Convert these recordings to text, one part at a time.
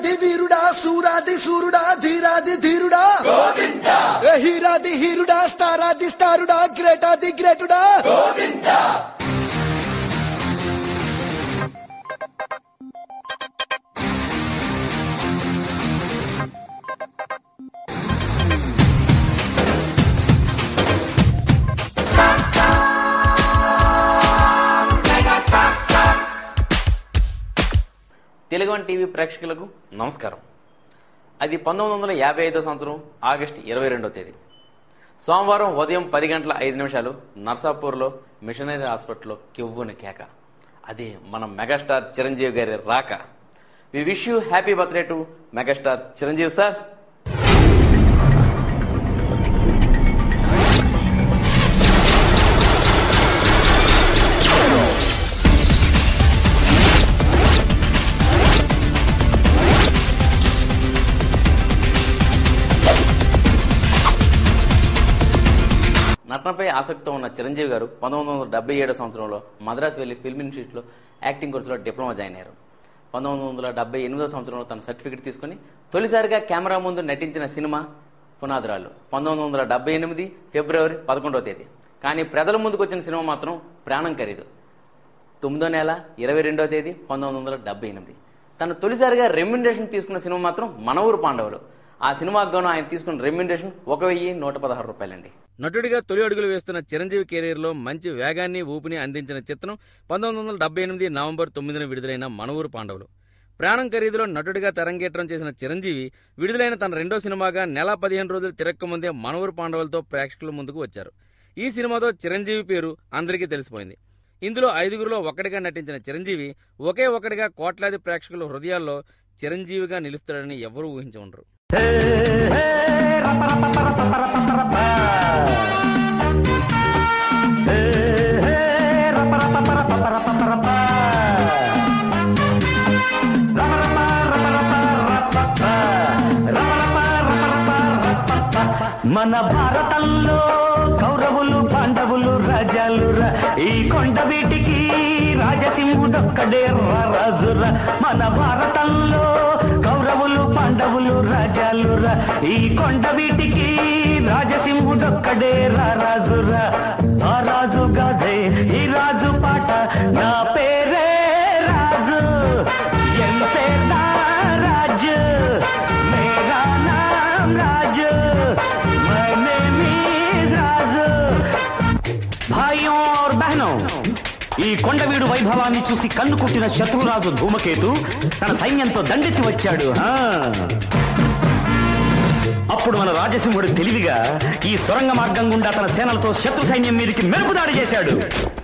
వీరాది వీరుడా సూరాది సూరుడా ధీరాది ధీరుడా ఏ హీరాది హీరుడా స్టారాది స్టారుడా గ్రేటాది గ్రేటుడా తెలుగు వన్ టీవీ ప్రేక్షకులకు నమస్కారం అది పంతొమ్మిది వందల యాభై ఐదో సంవత్సరం ఆగస్టు ఇరవై రెండో తేదీ సోమవారం ఉదయం పది గంటల ఐదు నిమిషాలు నర్సాపూర్లో మిషనరీ హాస్పిటల్లో కివ్వుని కేక అది మన మెగాస్టార్ చిరంజీవి గారి రాక we wish you happy birthday to megastar Chiranjeevi sir నటనపై ఆసక్తితో ఉన్న చిరంజీవి గారు పంతొమ్మిది వందల డెబ్బై ఏడో సంవత్సరంలో మద్రాసు వెళ్లి ఫిల్మ్ ఇన్స్టిట్యూట్లో యాక్టింగ్ కోర్సులో డిప్లొమా జాయిన్ అయ్యారు పంతొమ్మిది వందల డెబ్బై ఎనిమిదో సంవత్సరంలో తన సర్టిఫికెట్ తీసుకుని తొలిసారిగా కెమెరా ముందు నటించిన సినిమా పునాదురాలు పంతొమ్మిది వందల డెబ్బై ఎనిమిది ఫిబ్రవరి పదకొండవ తేదీ కానీ ప్రజల ముందుకు వచ్చిన సినిమా మాత్రం ప్రాణం ఖరీదు తొమ్మిదో నెల ఇరవై రెండో తేదీ పంతొమ్మిది వందల డెబ్బై ఎనిమిది తను తొలిసారిగా రెమ్యునరేషన్ తీసుకున్న సినిమా మాత్రం మన ఊరు పాండవులు ఆ సినిమాకు గాను ఆయన తీసుకున్న రెమ్యునరేషన్ ఒక వెయ్యి నూట పదహారు రూపాయలండి నటుడిగా తొలి అడుగులు వేస్తున్న చిరంజీవి కెరీర్లో మంచి వేగాన్ని ఊపిని అందించిన చిత్రం పంతొమ్మిది వందల డెబ్బై ఎనిమిది నవంబర్ తొమ్మిదిన విడుదలైన మన ఊరు పాండవులు ప్రాణం ఖరీదులో నటుడిగా తెరంగేట్రం చేసిన చిరంజీవి విడుదలైన తన రెండో సినిమాగా నెల పదిహేను రోజులు తిరక్క ముందే మనవూరు పాండవులతో ప్రేక్షకుల ముందుకు వచ్చారు ఈ సినిమాతో చిరంజీవి పేరు అందరికీ తెలిసిపోయింది ఇందులో ఐదుగురులో ఒక్కడిగా నటించిన చిరంజీవి ఒకే ఒక్కడిగా కోట్లాది ప్రేక్షకుల హృదయాల్లో చిరంజీవిగా నిలుస్తాడని ఎవరూ ఊహించి ఉండరు మన భారతంలో కౌరవులు పాండవులు రాజాలురా ఈ కొండ వీటికి రాజసింహుడొక్కడే రాజురా మన భారతంలో కౌరవులు పాండవులు రాజాలురా ఈ కొండ వీటికి రాజసింహుడొక్కడే రాజురా ఆ రాజు గాదే ఈ రాజు పాట నా పేరే రాజు ఎంతే రాజు మేరా నాम Raju my name is Raju భాయియోं और बहनों ఈ కొండవీడు వైభవాన్ని చూసి కన్ను కుట్టిన శత్రురాజు ధూమకేతు తన సైన్యంతో దండెత్తి వచ్చాడు హా. అప్పుడు మన రాజసింహుడు తెలివిగా ఈ సొరంగ మార్గం గుండా తన సేనలతో శత్రు సైన్యం మీదకి మెరుపు దాడి చేశాడు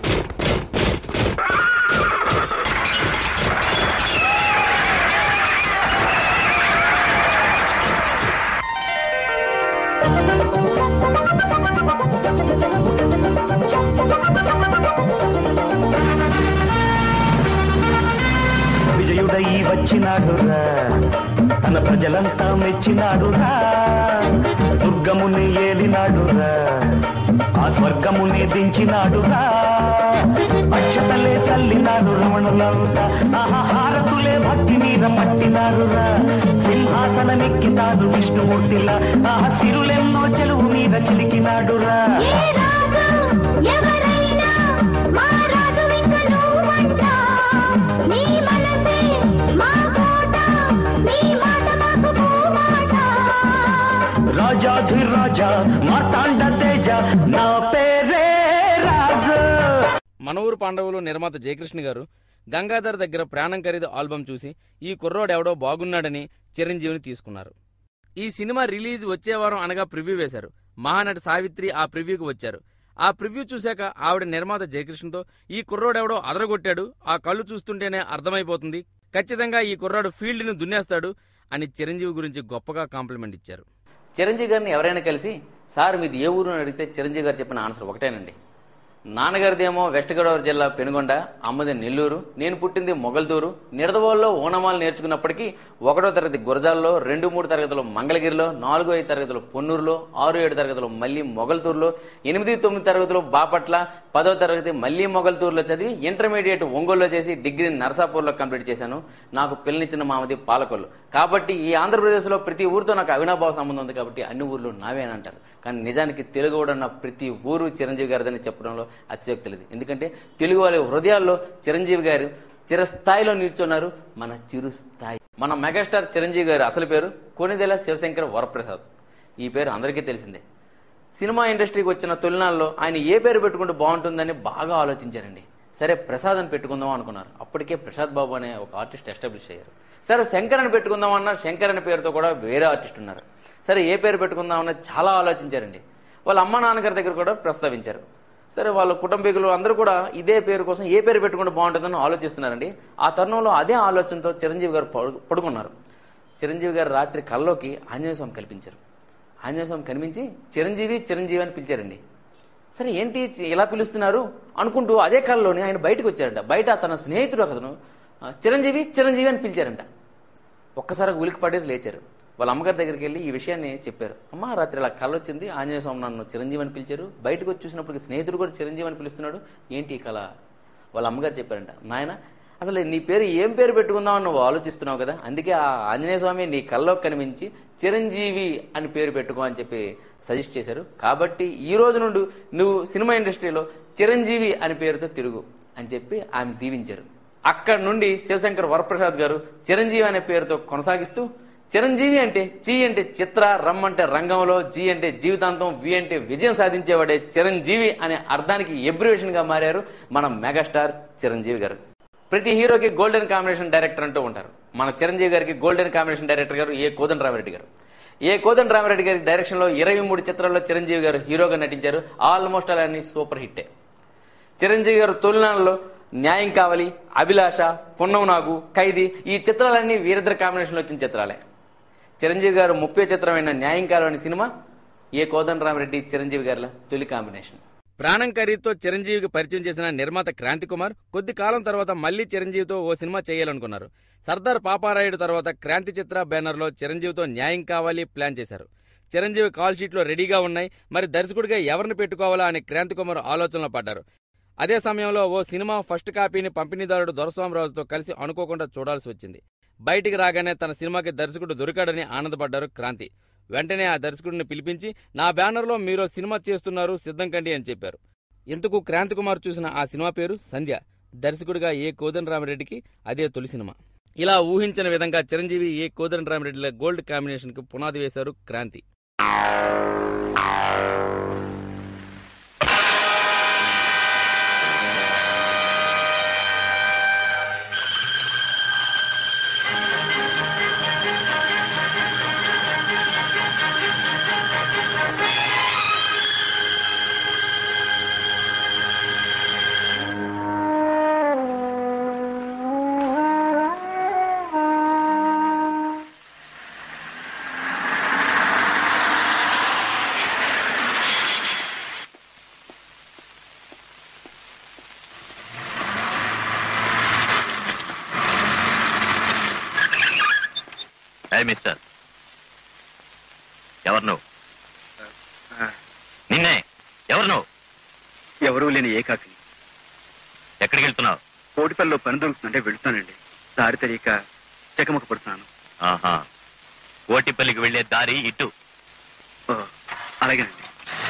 విజయుడై వచ్చినాడురా తన ప్రజలంతా మెచ్చినాడురా దుర్గముని ఏలినాడురా ఆ స్వర్గముని దించినాడురా అక్షతలే చల్లినాడు రమణులంతా ఆహా హారతులే భక్తి మీద పట్టినారురా సింహాసనమెక్కితాడు విష్ణుమూర్తిలా ఆహా సిరులెన్నో చెలువు మీద చిలికినాడురా ఏ రాజు ఎవరైనా మా రాజు ఇంక నువ్వంట నీ మనసే మా కోట నీ మాట మాకు పూమాట రాజాధిరాజా మార్తాండ తేజ నా పేరే రాజు మనవూరు పాండవులు నిర్మాత జయకృష్ణ గారు గంగాధర్ దగ్గర ప్రాణం ఖరీదు ఆల్బం చూసి ఈ కుర్రోడు ఎవడో బాగున్నాడని చిరంజీవిని తీసుకున్నారు ఈ సినిమా రిలీజ్ వచ్చే వారం అనగా ప్రివ్యూ వేశారు మహానటి సావిత్రి ఆ ప్రివ్యూకి వచ్చారు ఆ ప్రివ్యూ చూశాక ఆవిడ నిర్మాత జయకృష్ణతో ఈ కుర్రోడెవడో అదరగొట్టాడు ఆ కళ్ళు చూస్తుంటేనే అర్థమైపోతుంది ఖచ్చితంగా ఈ కుర్రాడు ఫీల్డ్ని దున్నేస్తాడు అని చిరంజీవి గురించి గొప్పగా కాంప్లిమెంట్ ఇచ్చారు చిరంజీవి గారిని ఎవరైనా కలిసి సార్ మీది ఏ ఊరు అని అడిగితే చిరంజీవి గారు చెప్పిన ఆన్సర్ ఒకటేనండి నాన్నగారిదేమో వెస్ట్ గోదావరి జిల్లా పెనుగొండ అమ్మది నెల్లూరు నేను పుట్టింది మొగల్తూరు నిడదవోల్లో ఓనమాలు నేర్చుకున్నప్పటికీ ఒకటో తరగతి గురజాల్లో రెండు మూడు తరగతులు మంగళగిరిలో నాలుగో ఐదు తరగతులు పొన్నూరులో ఆరు ఏడు తరగతులు మళ్ళీ మొగల్తూరులో ఎనిమిది తొమ్మిది తరగతులు బాపట్ల పదో తరగతి మళ్ళీ మొగల్తూరులో చదివి ఇంటర్మీడియట్ ఒంగోలులో చేసి డిగ్రీ నరసాపూర్లో కంప్లీట్ చేశాను నాకు పిల్లనిచ్చిన మామది పాలకొల్లు కాబట్టి ఈ ఆంధ్రప్రదేశ్లో ప్రతి ఊరితో నాకు అవినాభావ సంబంధం ఉంది కాబట్టి అన్ని ఊర్లు నావే అని అంటారు కానీ నిజానికి తెలుగు కూడా ఉన్న ప్రతి ఊరు చిరంజీవి గారిదని చెప్పడంలో అతిశయోక్తి లేదు ఎందుకంటే తెలుగు వాళ్ళ హృదయాల్లో చిరంజీవి గారు చిరస్థాయిలో నిల్చున్నారు మన చిరుస్థాయి మన మెగాస్టార్ చిరంజీవి గారు అసలు పేరు కొనిదెల శివశంకర్ వరప్రసాద్ ఈ పేరు అందరికీ తెలిసిందే సినిమా ఇండస్ట్రీకి వచ్చిన తొలినాల్లో ఆయన ఏ పేరు పెట్టుకుంటే బాగుంటుందని బాగా ఆలోచించారండి సరే ప్రసాద్ అని పెట్టుకుందాం అనుకున్నారు అప్పటికే ప్రసాద్ బాబు అనే ఒక ఆర్టిస్ట్ ఎస్టాబ్లిష్ అయ్యారు సరే శంకర్ అని పెట్టుకుందాం అన్న శంకర్ అనే పేరుతో కూడా వేరే ఆర్టిస్ట్ ఉన్నారు సరే ఏ పేరు పెట్టుకుందామన్న చాలా ఆలోచించారండి వాళ్ళ అమ్మ నాన్నగారి దగ్గర కూడా ప్రస్తావించారు సరే వాళ్ళ కుటుంబీకులు అందరూ కూడా ఇదే పేరు కోసం ఏ పేరు పెట్టుకుంటే బాగుంటుందని ఆలోచిస్తున్నారండి ఆ తరుణంలో అదే ఆలోచనతో చిరంజీవి గారు పడు- పడుకున్నారు చిరంజీవి గారు రాత్రి కల్లోకి ఆంజనేయ స్వామి కల్పించారు ఆంజనేయ స్వామి కనిపించి చిరంజీవి చిరంజీవి అని పిలిచారండి సరే ఏంటి చి- ఇలా పిలుస్తున్నారు అనుకుంటూ అదే కళ్ళలోని ఆయన బయటకు వచ్చారంట బయట తన స్నేహితుడు ఒకతను "ఆ, చిరంజీవి చిరంజీవి అని పిలిచారంట ఒక్కసారి ఉలికి పడి లేచారు వాళ్ళ అమ్మగారి దగ్గరికి వెళ్ళి ఈ విషయాన్ని చెప్పారు అమ్మ రాత్రి ఇలా కళ వచ్చింది ఆంజనేయ స్వామి నన్ను చిరంజీవి అని పిలిచారు బయటకు వచ్చి చూసినప్పుడు స్నేహితుడు కూడా చిరంజీవి అని పిలుస్తున్నాడు ఏంటి ఈ కళ వాళ్ళ అమ్మగారు చెప్పారంట నాయన అసలు నీ పేరు ఏం పేరు పెట్టుకుందామని నువ్వు ఆలోచిస్తున్నావు కదా అందుకే ఆ ఆంజనేయ స్వామి నీ కల్లో కనిపించి చిరంజీవి అని పేరు పెట్టుకో అని చెప్పి సజెస్ట్ చేశారు కాబట్టి ఈ రోజు నుండి నువ్వు సినిమా ఇండస్ట్రీలో చిరంజీవి అని పేరుతో తిరుగు అని చెప్పి ఆమె దీవించారు అక్కడ నుండి శివశంకర్ వరప్రసాద్ గారు చిరంజీవి అనే పేరుతో కొనసాగిస్తూ చిరంజీవి అంటే చి అంటే చిత్ర రమ్ అంటే రంగంలో జీ అంటే జీవితాంతం వి అంటే విజయం సాధించేవాడే చిరంజీవి అనే అర్థానికి ఎబ్రివేషన్ గా మారారు మన మెగాస్టార్ చిరంజీవి గారు ప్రతి హీరోకి గోల్డెన్ కాంబినేషన్ డైరెక్టర్ అంటూ ఉంటారు మన చిరంజీవి గారికి గోల్డెన్ కాంబినేషన్ డైరెక్టర్ గారు ఏ కోదండ రామిరెడ్డి గారు ఏ కోదండ రామిరెడ్డి గారి డైరెక్షన్ లో ఇరవై మూడు చిత్రాల్లో చిరంజీవి గారు హీరోగా నటించారు ఆల్మోస్ట్ అలా అన్ని సూపర్ హిట్టే చిరంజీవి గారు తొలినాళ్ళలో న్యాయం కావాలి అభిలాష పున్నమ నాగు ఖైదీ ఈ చిత్రాలన్నీ వీరిద్దరు కాంబినేషన్లో వచ్చిన చిత్రాలే చిరంజీవి గారు ముప్పై చిత్రమైన న్యాయం కావాలి అనే సినిమా ఏ కోదండరామరెడ్డి చిరంజీవి గారిల తొలి కాంబినేషన్ ప్రాణం ఖరీదుతో చిరంజీవికి పరిచయం చేసిన నిర్మాత క్రాంతి కుమార్ కొద్ది కాలం తర్వాత మళ్లీ చిరంజీవితో ఓ సినిమా చేయాలనుకున్నారు సర్దార్ పాపారాయుడు తర్వాత క్రాంతి చిత్ర బ్యానర్లో చిరంజీవితో న్యాయం కావాలి ప్లాన్ చేశారు చిరంజీవి కాల్ షీట్లో రెడీగా ఉన్నాయి మరి దర్శకుడిగా ఎవరిని పెట్టుకోవాలా అని క్రాంతి కుమార్ ఆలోచనలో పడ్డారు అదే సమయంలో ఓ సినిమా ఫస్ట్ కాపీని పంపిణీదారుడు దొరస్వామరాజుతో కలిసి అనుకోకుండా చూడాల్సి వచ్చింది బయటికి రాగానే తన సినిమాకి దర్శకుడు దొరికాడని ఆనందపడ్డారు క్రాంతి వెంటనే ఆ దర్శకుడిని పిలిపించి నా బ్యానర్లో మీరు సినిమా చేస్తున్నారు సిద్ధం కండి అని చెప్పారు ఎందుకు క్రాంతి కుమార్ చూసిన ఆ సినిమా పేరు సంధ్య దర్శకుడిగా ఏ కోదండరామరెడ్డికి అదే తొలి సినిమా ఇలా ఊహించిన విధంగా చిరంజీవి ఏ కోదండరామరెడ్డిల గోల్డ్ కాంబినేషన్ కు పునాది వేశారు క్రాంతి హాయ్ మిస్టర్ ఎవరు నువ్వు నిన్నే ఎవరు నువ్వు ఎవరూ లేని ఏకాకి ఎక్కడికి వెళ్తున్నావు కోటిపల్లిలో పని దొరుకుతుందంటే వెళ్తానండి దారి తెలియక చెకమక పడుతున్నాను ఆహా కోటిపల్లికి వెళ్లే దారి ఇటు ఓ, అలాగేనండి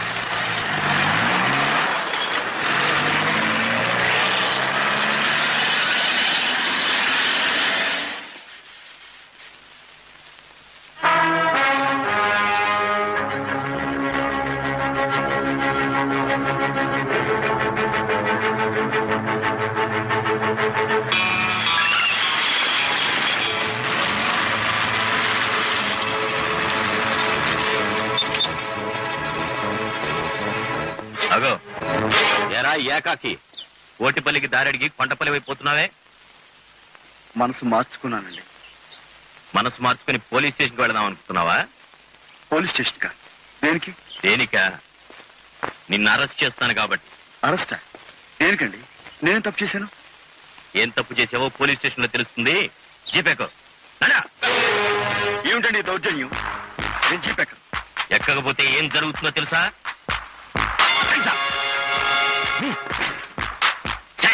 అగో ఎరా ఏకాకి కోటిపల్లికి దారి అడిగి కొండపల్లి వైపు పోతున్నావే మనసు మార్చుకున్నానండి మనసు మార్చుకుని పోలీస్ స్టేషన్కి వెళదాం అనుకుంటున్నావా పోలీస్ స్టేషన్ కా దేనికి దేనిక నిన్ను అరెస్ట్ చేస్తాను కాబట్టి అరెస్టా దేనికండి నేనేం తప్పు చేశాను ఏం తప్పు చేసావో పోలీస్ స్టేషన్ లో తెలుస్తుంది జీపేకో నడా. ఏమిటండి ఈ దౌర్జన్యం నేను చెప్పాక ఎక్కకపోతే ఏం జరుగుతుందో తెలుసా తెలుసా? హ్మ్. ఛే.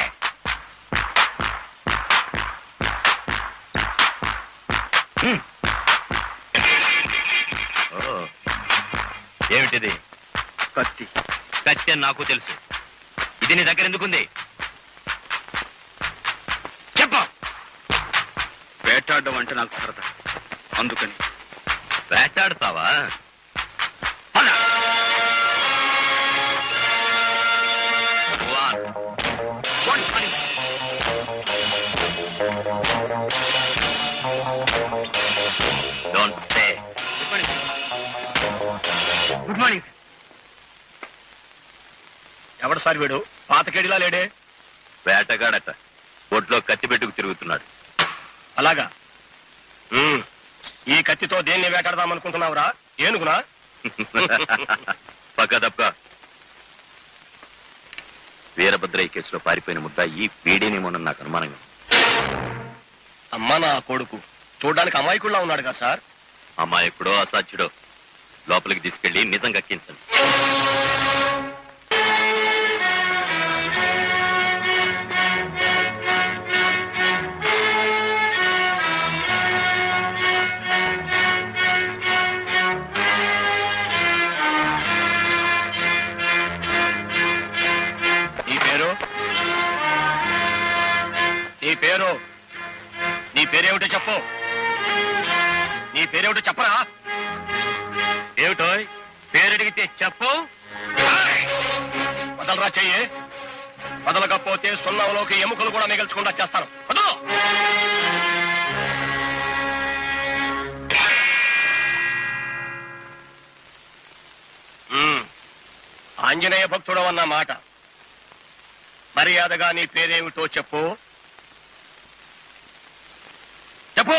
హ్మ్. ఓ. ఏమిటిది కత్తి కత్తి అని నాకు తెలుసు ఇది నీ దగ్గర ఎందుకుంది చెప్పు వేటాడడం అంటే నాకు సరదా అందుకని వేటాడతావా పద. One. One twenty. Don't stay. Good morning ఎవడు సార్ వీడు పాతకెడిలా లేడే వేటగాడట ఒట్లో కత్తి పెట్టుకు తిరుగుతున్నాడు అలాగా ఉమ్, ఈ కత్తితో దేన్ని వేటాడదాం అనుకుంటున్నావురా ఏనుగునా పక్క తప్ప వీరభద్రయ్య కేసులో పారిపోయిన ముద్ద ఈ వీడేనేమోనని నాకు అనుమానంగా ఉంది. అమ్మ నా కొడుకు చూడ్డానికి అమాయకుల్లా ఉన్నాడు కదా సార్ అమాయకుడో అసాధ్యుడో లోపలికి తీసుకెళ్లి నిజం కక్కించండి నీ పేరు నీ పేరు నీ పేరేమిటో చెప్పు నీ పేరేమిటో చెప్పరా ఏమిటో పేరడిగితే చెప్పు వదలరా చెయ్యి వదలకపోతే సున్నంలోకి ఎముకలు కూడా మిగల్చకుండా చేస్తాను వదలు ఉమ్, ఆంజనేయ భక్తుడు అన్న మాట మర్యాదగా నీ పేరేమిటో చెప్పు చెప్పు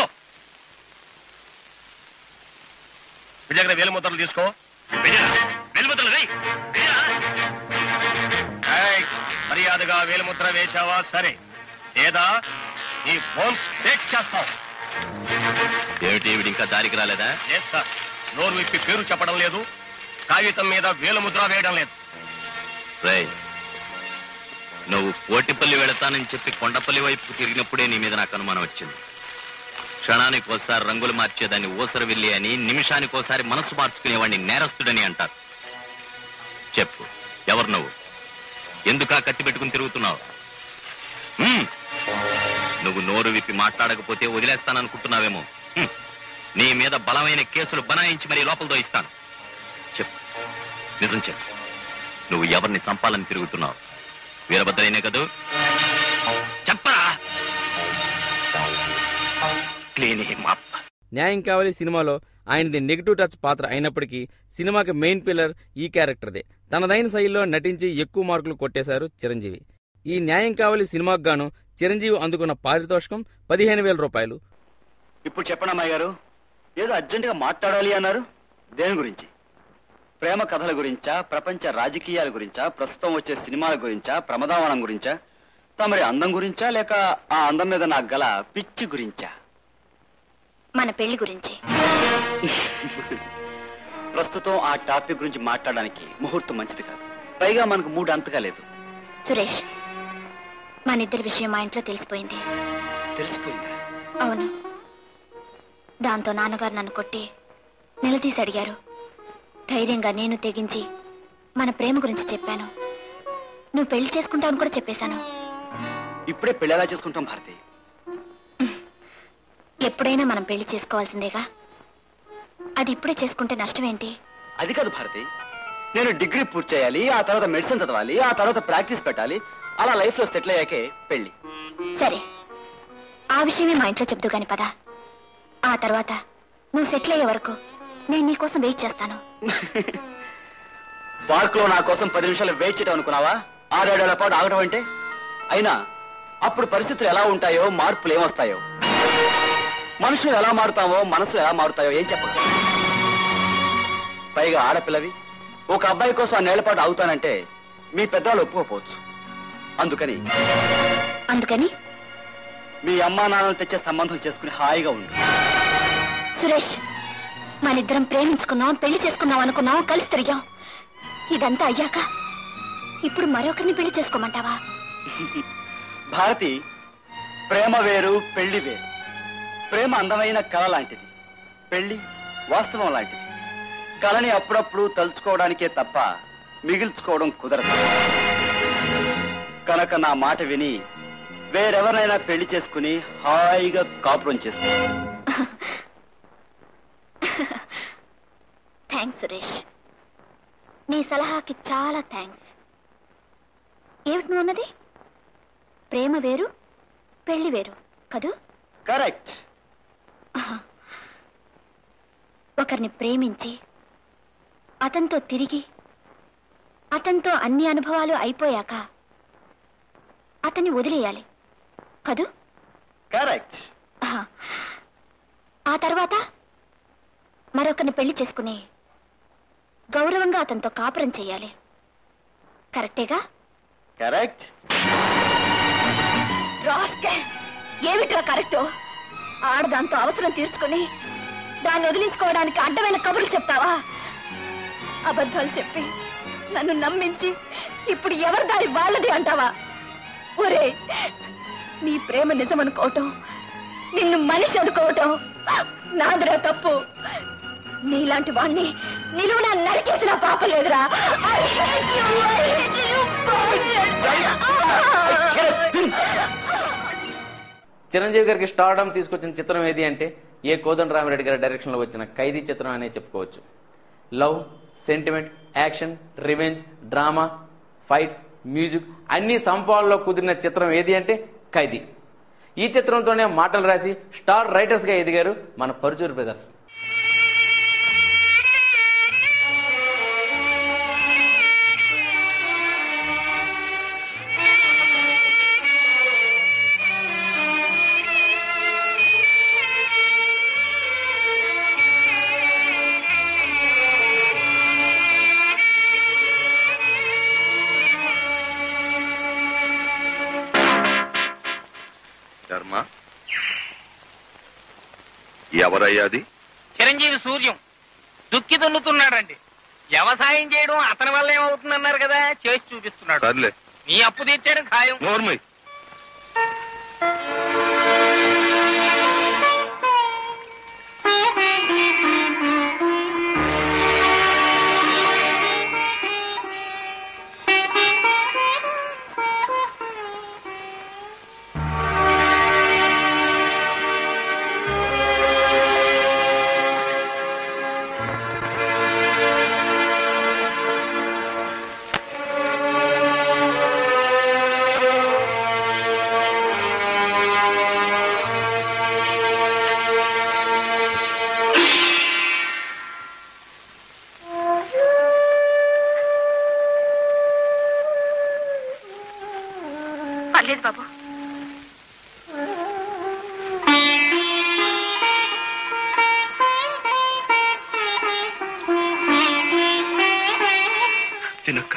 మీ దగ్గర వేలు ముద్రలు తీసుకో వెలుమతులు వెయ్యి. వెయ్యరా? ఏయ్, మర్యాదగా వేలుముద్ర వేశావా సరే లేదా నీ ఫోన్ టేక్ చేస్తాం ఏమిటి ఈవిడ ఇంకా దారికి రాలేదా లేదు సార్ నోరు విప్పి పేరు చెప్పడం లేదు కాగితం మీద వేలుముద్ర వేయడం లేదు రేయ్ నువ్వు కోటిపల్లి వెళతానని చెప్పి కొండపల్లి వైపుకు తిరిగినప్పుడే నీ మీద నాకు అనుమానం వచ్చింది క్షణానికి ఒకసారి రంగులు మార్చేదాన్ని ఓసర వెళ్ళి అని నిమిషానికి ఒకసారి మనసు మార్చుకునేవాడిని నేరస్తుడని అంటారు చెప్పు ఎవరు నువ్వు ఎందుకా కత్తి పెట్టుకుని తిరుగుతున్నావు హ్మ్. నువ్వు నోరు విప్పి మాట్లాడకపోతే వదిలేస్తాననుకుంటున్నావేమో హ్మ్. నీ మీద బలమైన కేసులు బనాయించి మరీ లోపల దోయిస్తాను చెప్పు నిజం చెప్పు నువ్వు ఎవరిని చంపాలని తిరుగుతున్నావు వీరభద్రైనే కదూ చెప్పరా క్లీన్ హిమ్ అప్ న్యాయం కావాలి సినిమాలో ఆయనది నెగిటివ్ టచ్ పాత్ర అయినప్పటికీ సినిమాకి మెయిన్ పిల్లర్ ఈ క్యారెక్టర్దే తనదైన శైలిలో నటించి ఎక్కువ మార్కులు కొట్టేశారు చిరంజీవి ఈ న్యాయం కావాలి సినిమాకు గాను చిరంజీవి అందుకున్న పారితోషికం పదిహేను వేల రూపాయలు ఇప్పుడు చెప్పండి అమ్మాయి గారు ఏదో అర్జెంటుగా మాట్లాడాలి అన్నారు దేని గురించి ప్రేమ కథల గురించా ప్రపంచ రాజకీయాల గురించా ప్రస్తుతం వచ్చే సినిమాల గురించా ప్రమదావనం గురించా తమరి అందం గురించా లేక ఆ అందం మీద నాకు గల పిచ్చి గురించా మన పెళ్లి గురించి ప్రస్తుతం ఆ టాపిక్ గురించి మాట్లాడడానికి ముహూర్తం మంచిది కాదు పైగా మనకు మూడు అంతగా లేదు సురేష్ మన ఇద్దరి విషయం మా ఇంట్లో తెలిసిపోయింది తెలిసిపోయిందా అవును దాంతో నాన్నగారు నన్ను కొట్టి నిలదీసి అడిగారు ధైర్యంగా నేను తెగించి మన ప్రేమ గురించి చెప్పాను నువ్వు పెళ్లి చేసుకుంటావని కూడా చెప్పేశాను ఇప్పుడే పెళ్లి ఎలా చేసుకుంటాం భారతి ఎప్పుడైనా మనం పెళ్లి చేసుకోవాల్సిందేగా అది ఇప్పుడే చేసుకుంటే నష్టం ఏంటి అది కాదు భారతి నేను డిగ్రీ పూర్తి చేయాలి ఆ తర్వాత మెడిసిన్ చదవాలి ఆ తర్వాత ప్రాక్టీస్ పెట్టాలి అలా లైఫ్ లో సెటిల్ అయ్యాకే పెళ్లి సరే ఆ విషయమే మా ఇంట్లో చెప్తూ గాని పదా ఆ తర్వాత నువ్వు సెటిల్ అయ్యే వరకు నేను నీకోసం వెయిట్ చేస్తాను పార్క్ లో నా కోసం పది నిమిషాలు వెయిట్ చేయడం అనుకున్నావా ఆరేడేళ్ల పాటు ఆగడం అంటే అయినా అప్పుడు పరిస్థితులు ఎలా ఉంటాయో మార్పులు ఏమొస్తాయో మనుషులు ఎలా మారుతామో మనసులు ఎలా మారుతాయో ఏం చెప్పగలం పైగా ఆడపిల్లవి ఒక అబ్బాయి కోసం ఆ నేళ్ల పాటు ఆగుతానంటే మీ పెద్దవాళ్ళు ఒప్పుకోకపోవచ్చు అందుకని అందుకని మీ అమ్మా నాన్నలు తెచ్చే సంబంధం చేసుకుని హాయిగా ఉండు సురేష్ మనిద్దరం ప్రేమించుకున్నాం పెళ్లి చేసుకున్నాం అనుకున్నాం కలిసి తిరిగాం ఇదంతా అయ్యాక ఇప్పుడు మరొకరిని పెళ్లి చేసుకోమంటావా భారతి ప్రేమ వేరు పెళ్లి వేరు ప్రేమ అందమైన కళ లాంటిది పెళ్లి వాస్తవం లాంటిది కళని అప్పుడప్పుడు తలుచుకోవడానికే తప్ప మిగిల్చుకోవడం కుదరదు కనుక నా మాట విని వేరెవరినైనా పెళ్లి చేసుకుని హాయిగా కాపురం చేసుకో థ్యాంక్స్ సురేష్ నీ సలహాకి చాలా థ్యాంక్స్ ఏమిటి నువ్వు అన్నది ప్రేమ వేరు పెళ్లి వేరు కదూ కరెక్ట్ ఒకరిని ప్రేమించి అతనితో తిరిగి అతనితో అన్ని అనుభవాలు అయిపోయాక అతన్ని వదిలేయాలి కదూ కరెక్ట్ ఆహా. ఆ తర్వాత మరొకరిని పెళ్లి చేసుకుని గౌరవంగా అతనితో కాపురం చేయాలి కరెక్టేగా కరెక్ట్ రాస్కెల్! ఏమిట్రా కరెక్ట్ ఆడదాంతో అవసరం తీర్చుకుని దాన్ని వదిలించుకోవడానికి అడ్డమైన కబుర్లు చెప్తావా అబద్ధాలు చెప్పి నన్ను నమ్మించి ఇప్పుడు ఎవరి దారి వాళ్ళది అంటావా ఒరే నీ ప్రేమ నిజమనుకోవటం నిన్ను మనిషి అనుకోవటం నాదిరా తప్పు నీలాంటి వాణ్ణి నిలువున నరికేసిన పాప లేదురా I hate you, I hate you, Chiranjeevi గారికి స్టార్డమ్ తీసుకొచ్చిన చిత్రం ఏది అంటే ఏ కోదండ రామిరెడ్డి గారి డైరెక్షన్ లో వచ్చిన ఖైదీ చిత్రం అనే చెప్పుకోవచ్చు love sentiment action revenge drama fights music అన్ని సంపాల్లో కుదిరిన చిత్రం ఏది అంటే ఖైదీ ఈ చిత్రంతోనే మాటలు రాసి స్టార్ రైటర్స్ గా ఎదిగారు మన పరుచూరు బ్రదర్స్ ధర్మ ఎవరయ్యాది చిరంజీవి సూర్యం దుక్కి దున్నుతున్నాడండి వ్యవసాయం చేయడం అతని వల్ల ఏమవుతుందన్నారు కదా చేసి చూపిస్తున్నాడు సర్లే నీ అప్పు తీర్చాడు ఖాయం నోర్మయ్ పర్లేదు బాబు తినక్క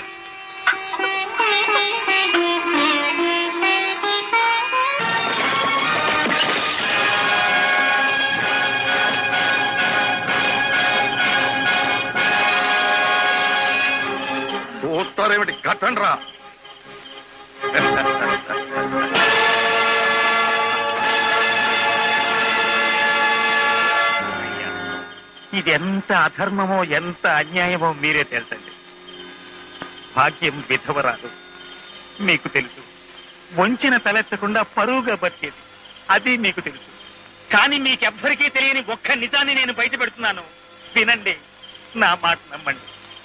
చూస్తారేమిటి కట్టండి రా ఇది ఎంత అధర్మమో ఎంత అన్యాయమో మీరే తెలుసండి భాగ్యం విధవరాలు మీకు తెలుసు వంచిన తలెత్తకుండా పరువుగా బతికేది అది మీకు తెలుసు కానీ మీకెవ్వరికీ తెలియని ఒక్క నిజాన్ని నేను బయట పెడుతున్నాను వినండి నా మాట నమ్మండి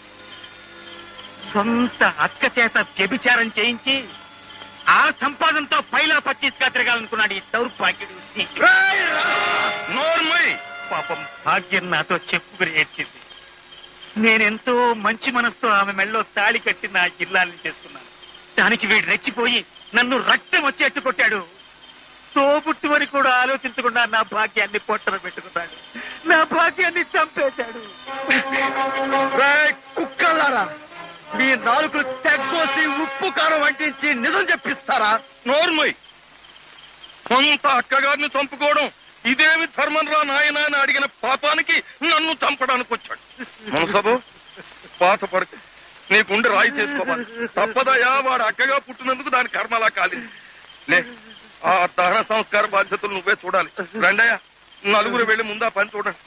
సొంత అక్క చేత వ్యభిచారం చేయించి ఆ సంపాదనతో పైలా పచ్చీస్గా తిరగాలనుకున్నాడు ఈ దౌర్భాగ్యుడు ఈ నోర్మయ్ పాపం భాగ్యం నాతో చెప్పుకుని ఏడ్చింది నేనెంతో మంచి మనసుతో ఆమె మెళ్ళో తాళి కట్టి నా జిల్లాల్ని చేసుకున్నాను దానికి వీడు రెచ్చిపోయి నన్ను రక్తం వచ్చేట్టు కొట్టాడు తోబుట్టువని కూడా ఆలోచించకుండా నా భాగ్యాన్ని పొట్టన పెట్టుకున్నాడు నా భాగ్యాన్ని చంపేశాడు కుక్కలారా మీ నాలుగులు తెగ్గోసి ఉప్పు కారం వంటించి నిజం చెప్పిస్తారా నోర్మయ్ సొంత అక్కగారిని చంపుకోవడం ఇదేమి ధర్మం రా నాయన అని అడిగిన పాపానికి నన్ను చంపడానికి వచ్చాడు మనసబు బాధపడకు నీ గుండె రాయి చేసుకోవాలి తప్పదయా వాడు అక్కగా పుట్టినందుకు దాని కర్మలా కాలింది లే ఆ దహన సంస్కార బాధ్యతలు నువ్వే చూడాలి రండయ్య నలుగురు వెళ్ళి ముందా పని చూడండి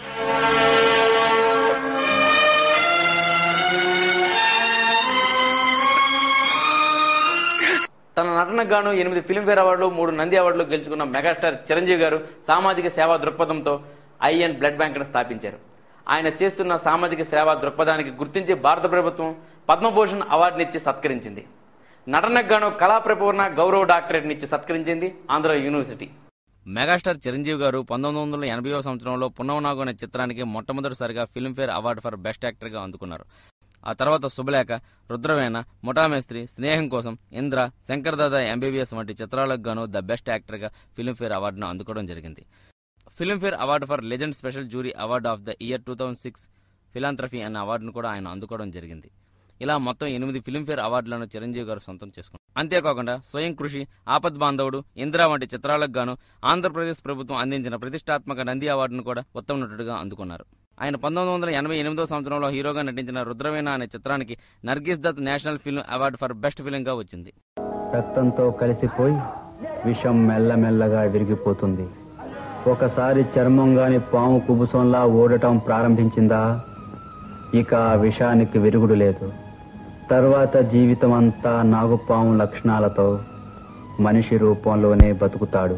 తన నటనకు గాను ఎనిమిది ఫిల్మ్ఫేర్ అవార్డులు మూడు నంది అవార్డులు గెలుచుకున్న మెగాస్టార్ చిరంజీవి గారు సామాజిక సేవా దృక్పథంతో ఐఎన్ బ్లడ్ బ్యాంకును స్థాపించారు ఆయన చేస్తున్న సామాజిక సేవా దృక్పథానికి గుర్తించి భారత ప్రభుత్వం పద్మభూషణ్ అవార్డునిచ్చి సత్కరించింది నటనకు గాను కళాప్రపూర్ణ గౌరవ డాక్టరేట్నిచ్చి సత్కరించింది ఆంధ్ర యూనివర్సిటీ మెగాస్టార్ చిరంజీవి గారు పంతొమ్మిది వందల ఎనభైవ సంవత్సరంలో పున్నవనాగు అనే చిత్రానికి మొట్టమొదటిసారిగా ఫిల్మ్ఫేర్ అవార్డు ఫర్ బెస్ట్ యాక్టర్గా అందుకున్నారు ఆ తర్వాత శుభలేఖ రుద్రవేణ ముఠామేస్త్రి స్నేహం కోసం ఇంద్ర శంకర్దాదా ఎంబీబీఎస్ వంటి చిత్రాలకు గాను ద బెస్ట్ యాక్టర్గా ఫిల్మ్ఫేర్ అవార్డును అందుకోవడం జరిగింది Filmfare award for legend special jury award of the year two thousand six philanthropy అనే అవార్డును కూడా ఆయన అందుకోవడం జరిగింది ఇలా మొత్తం ఎనిమిది ఫిల్మ్ఫేర్ అవార్డులను చిరంజీవి గారు సొంతం చేసుకున్నారు అంతేకాకుండా స్వయం కృషి ఆపద్ బాంధవుడు ఇందిరా వంటి చిత్రాలకు గాను ఆంధ్రప్రదేశ్ ప్రభుత్వం అందించిన ప్రతిష్టాత్మక నంది అవార్డును కూడా ఉత్తమ నటుడిగా అందుకున్నారు ఆయన పంతొమ్మిది వందల ఎనభై ఎనిమిదో సంవత్సరంలో హీరోగా నటించిన రుద్రవీణ అనే చిత్రానికి Nargis Dutt national film award for best ఫిల్మ్గా వచ్చింది రక్తంతో కలిసిపోయి విషం మెల్లమెల్లగా విరిగిపోతుంది ఒకసారి చర్మం గాని పాము కుబుసంలా ఓడటం ప్రారంభించిందా ఇక ఆ విషానికి విరుగుడు లేదు తర్వాత జీవితం అంతా నాగుపాము లక్షణాలతో మనిషి రూపంలోనే బతుకుతాడు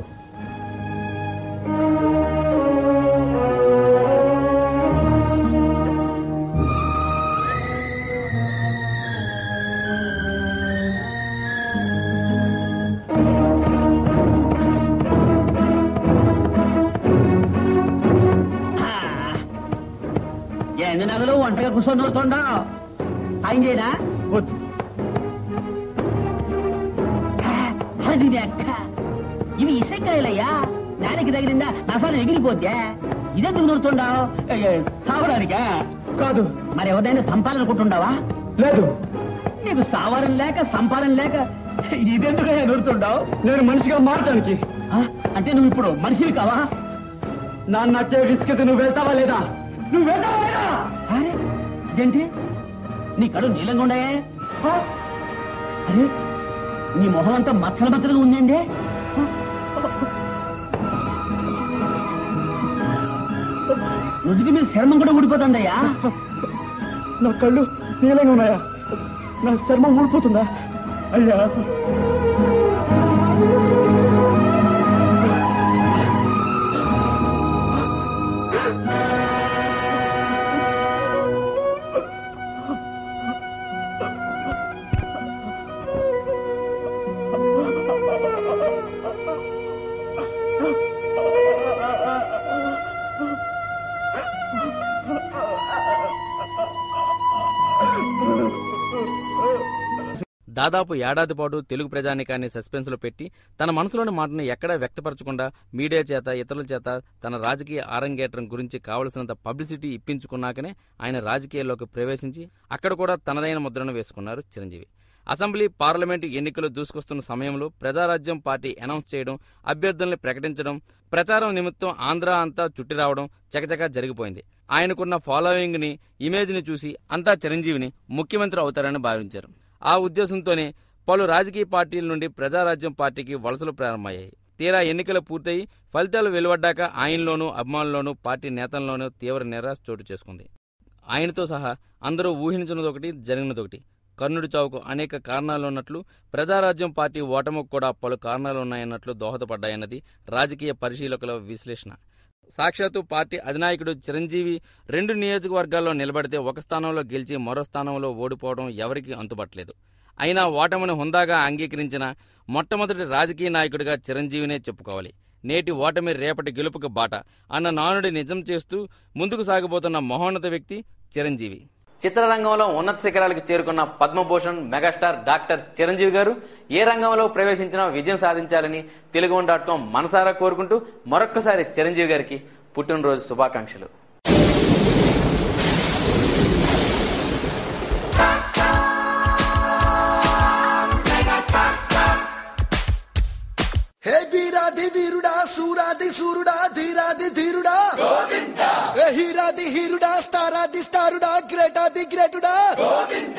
ఎందు నగలు ఒంటరిగా కూర్చొని నూరుతుండో సాయం చేయనా వద్దు అది అక్క ఇవి ఇసకాయలయ్యా నేలకి తగిలిందా నసాలు ఎగిరిపోద్దే ఇదెందుకు నూరుతుండావు సావడానికా కాదు మరి ఎవరైనా సంపాలనుకుంటుండావా లేదు నీకు సావరం లేక సంపాదన లేక ఇదెందుకు నూరుతుండావు నేను మనిషిగా మారటానికి అంటే నువ్వు ఇప్పుడు మనిషివి కావా నాన్న నచ్చే విసుకత నువ్వు వెళ్తావా లేదా నువ్వు వెళ్తావా లేదా అరే అదేంటి నీ కడు నీలంగా ఉన్నాయే ఆ? అరే నీ మొహం అంతా మచ్చల మచ్చలుగా ఉందండి నుదుటి మీద చర్మం కూడా ఊడిపోతుందయ్యా నా కళ్ళు నీలంగా ఉన్నాయా నా చర్మం ఊడిపోతుందా అయ్యా దాదాపు ఏడాది పాటు తెలుగు ప్రజానికాన్ని సస్పెన్స్లో పెట్టి తన మనసులోని మాటను ఎక్కడా వ్యక్తపరచకుండా మీడియా చేత ఇతరుల చేత తన రాజకీయ ఆరంగేట్రం గురించి కావలసినంత పబ్లిసిటీ ఇప్పించుకున్నాకనే ఆయన రాజకీయాల్లోకి ప్రవేశించి అక్కడ కూడా తనదైన ముద్రను వేసుకున్నారు చిరంజీవి అసెంబ్లీ పార్లమెంటు ఎన్నికలు దూసుకొస్తున్న సమయంలో ప్రజారాజ్యం పార్టీ అనౌన్స్ చేయడం అభ్యర్థుల్ని ప్రకటించడం ప్రచారం నిమిత్తం ఆంధ్ర అంతా చుట్టి రావడం చకచకా జరిగిపోయింది ఆయనకున్న ఫాలోయింగ్ ని ఇమేజ్ ని చూసి అంతా చిరంజీవిని ముఖ్యమంత్రి అవుతారని భావించారు ఆ ఉద్దేశంతోనే పలు రాజకీయ పార్టీల నుండి ప్రజారాజ్యం పార్టీకి వలసలు ప్రారంభమయ్యాయి తీరా ఎన్నికలు పూర్తయి ఫలితాలు వెలువడ్డాక ఆయనలోనూ అభిమానుల్లోనూ పార్టీ నేతల్లోనూ తీవ్ర నిరాశ చోటు చేసుకుంది ఆయనతో సహా అందరూ ఊహించినదొకటి జరిగినదొకటి కర్ణుడి చావుకు అనేక కారణాలున్నట్లు ప్రజారాజ్యం పార్టీ ఓటమికి కూడా పలు కారణాలున్నాయన్నట్లు దోహదపడ్డాయన్నది రాజకీయ పరిశీలకుల విశ్లేషణ సాక్షాత్తు పార్టీ అధినాయకుడు చిరంజీవి రెండు నియోజకవర్గాల్లో నిలబడితే ఒక స్థానంలో గెలిచి మరో స్థానంలో ఓడిపోవడం ఎవరికీ అంతుపట్టలేదు అయినా ఓటమిని హుందాగా అంగీకరించిన మొట్టమొదటి రాజకీయ నాయకుడిగా చిరంజీవినే చెప్పుకోవాలి నేటి ఓటమి రేపటి గెలుపుకు బాట అన్న నానుడి నిజం చేస్తూ ముందుకు సాగిపోతున్న మహోన్నత వ్యక్తి చిరంజీవి చిత్రరంగంలో ఉన్నత శిఖరాలకు చేరుకున్న పద్మభూషణ్ మెగాస్టార్ డాక్టర్ చిరంజీవి గారు ఏ రంగంలో ప్రవేశించినా విజయం సాధించాలని తెలుగు డాట్ కాం మనసారా కోరుకుంటూ మరొక్కసారి చిరంజీవి గారికి పుట్టినరోజు శుభాకాంక్షలు సూరుడా ధీరాది ధీరుడా ఏ హీరాది హీరుడా స్టారాది స్టారుడా గ్రేటాది గ్రేటుడా